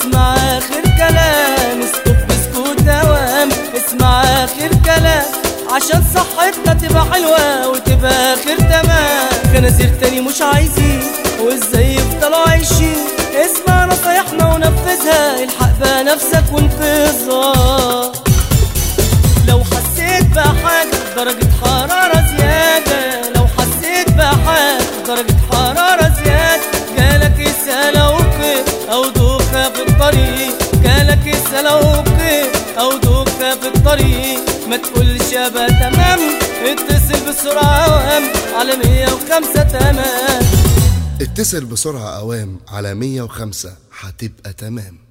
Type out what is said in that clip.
اسمع اخر كلام اسكت بسكوت دوام اسمع اخر كلام عشان صحتنا تبقى حلوة وتبقى اخر تمام خنازير تاني مش عايزين وازاي يفضلوا عايشين اسمع نصايحنا ونفذها الحق بقى نفسك وانقذها لو حسيت بحاجة درجة حرارة زيادة لو حسيت بحاجة درجة حرارة زيادة جالك اسهال أو كيف أو دوخة في الطريق جالك اسهال أو كيف أو دوخة في الطريق ما تقولش أبقى تمام اتصل بسرعة وام على مية وخمسة تمام اتصل بسرعة أوام على 105 هتبقى تمام